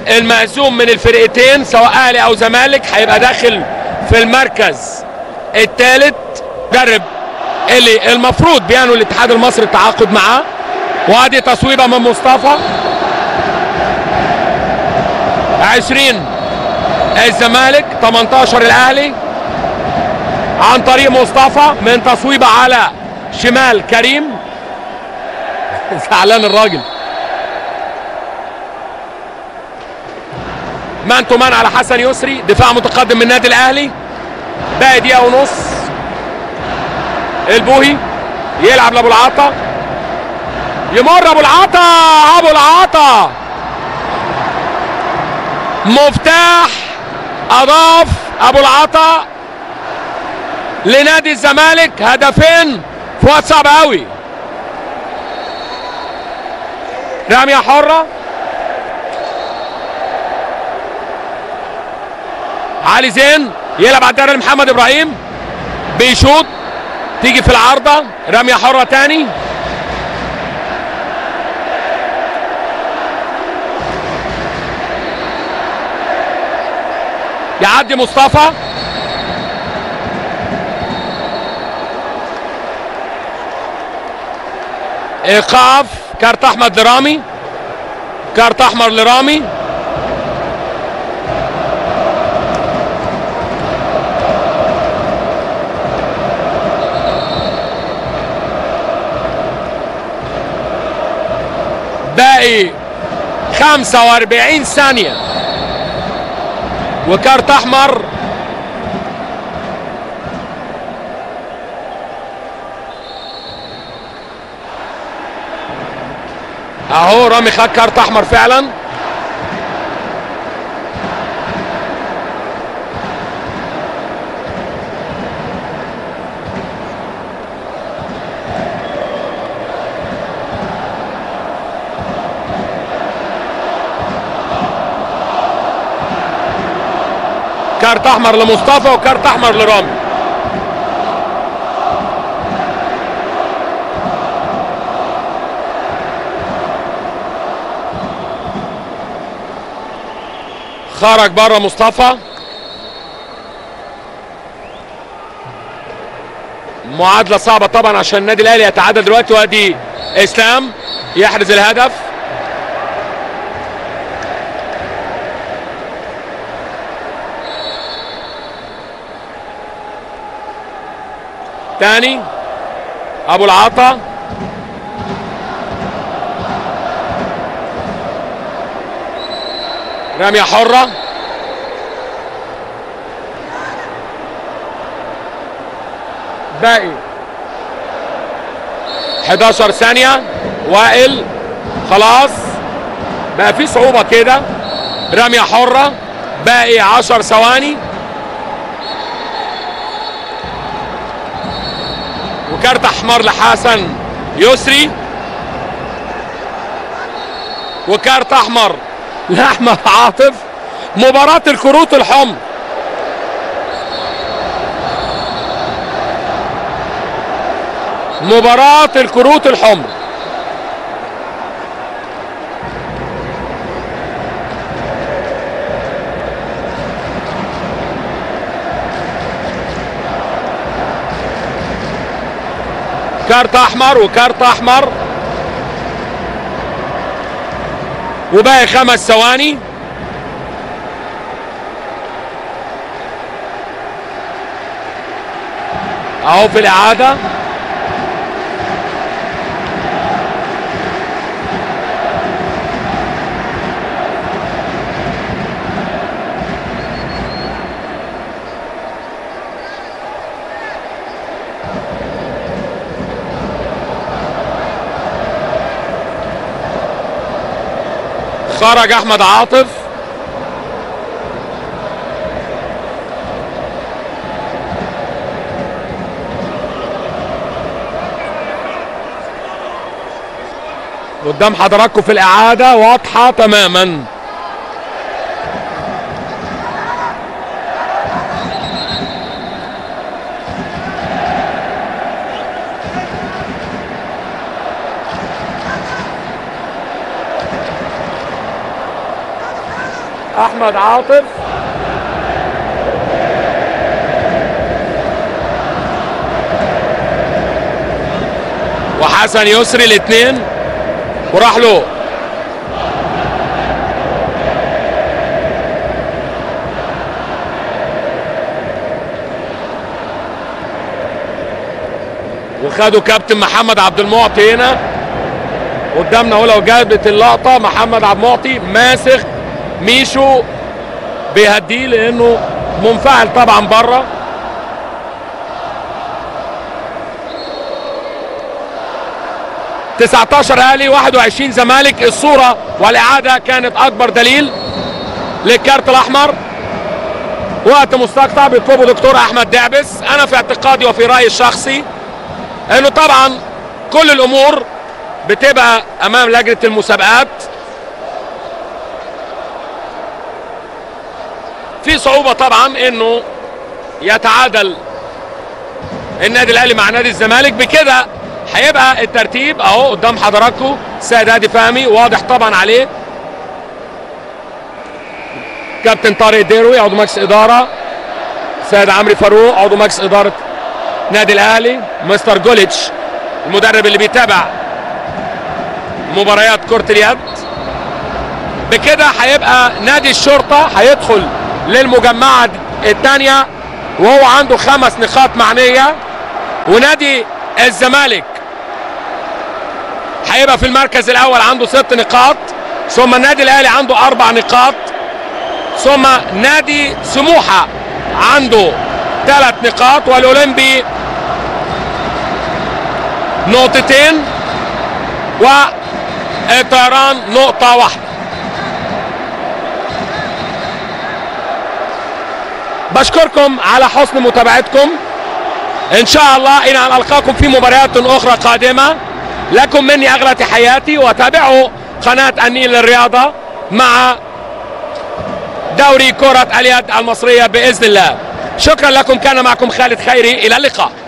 المهزوم من الفرقتين سواء اهلي او زمالك هيبقى داخل في المركز الثالث مدرب اللي المفروض بيانوا الاتحاد المصري التعاقد معاه وادي تصويبه من مصطفى 20 الزمالك 18 الاهلي عن طريق مصطفى من تصويبه على شمال كريم زعلان الراجل مان تو مان على حسن يسري دفاع متقدم من النادي الاهلي باقي دقيقه ونص البوهي يلعب لابو العطا يمر ابو العطا ابو العطا مفتاح اضاف ابو العطا لنادي الزمالك هدفين في وقت صعب قوي رميه حره علي زين يلعب على الدائره لمحمد ابراهيم بيشوط تيجي في العارضه رميه حره تاني يعدي مصطفى ايقاف كارت احمد لرامي كارت احمر لرامي باقي 45 ثانية وكارت احمر اهو رامي خد كارت احمر فعلا كارت احمر لمصطفى وكارت احمر لرامي خرج بره مصطفى معادله صعبه طبعا عشان النادي الاهلي يتعادل دلوقتي وادي اسلام يحرز الهدف تاني ابو العطا رمية حرة باقي 11 ثانية وائل خلاص بقى في صعوبة كده رمية حرة باقي 10 ثواني وكارت احمر لحسن يسري وكارت احمر لاحمد عاطف مباراة الكروت الحمر مباراة الكروت الحمر كارت احمر وكارت احمر وباقي خمس ثواني اهو في الاعاده خرج احمد عاطف قدام حضراتكم في الاعاده واضحه تماما احمد عاطف وحسن يسري الاثنين وراح له وخدوا كابتن محمد عبد المعطي هنا قدامنا اهو لو جابت اللقطه محمد عبد المعطي ماسك ميشو بيهديه لانه منفعل طبعا بره تسعتاشر اهلي 21 زمالك الصوره والاعاده كانت اكبر دليل للكارت الاحمر وقت مستقطع بيطلبه دكتور احمد دعبس انا في اعتقادي وفي رايي الشخصي انه طبعا كل الامور بتبقى امام لجنه المسابقات في صعوبه طبعا انه يتعادل النادي الاهلي مع نادي الزمالك بكده هيبقى الترتيب اهو قدام حضراتكم سيد هادي فهمي واضح طبعا عليه كابتن طارق ديروي عضو مجلس اداره سيد عمرو فاروق عضو مجلس اداره نادي الاهلي مستر جوليتش المدرب اللي بيتابع مباريات كرة اليد بكده هيبقى نادي الشرطة هيدخل للمجمعة الثانية وهو عنده خمس نقاط معنية ونادي الزمالك هيبقى في المركز الأول عنده ست نقاط ثم النادي الأهلي عنده أربع نقاط ثم نادي سموحة عنده ثلاث نقاط والأولمبي نقطتين والطيران نقطة واحدة بشكركم على حسن متابعتكم ان شاء الله الى ان القاكم في مباريات اخرى قادمة لكم مني اغلى تحياتي وتابعوا قناة النيل للرياضة مع دوري كرة اليد المصرية بإذن الله شكرا لكم كان معكم خالد خيري إلى اللقاء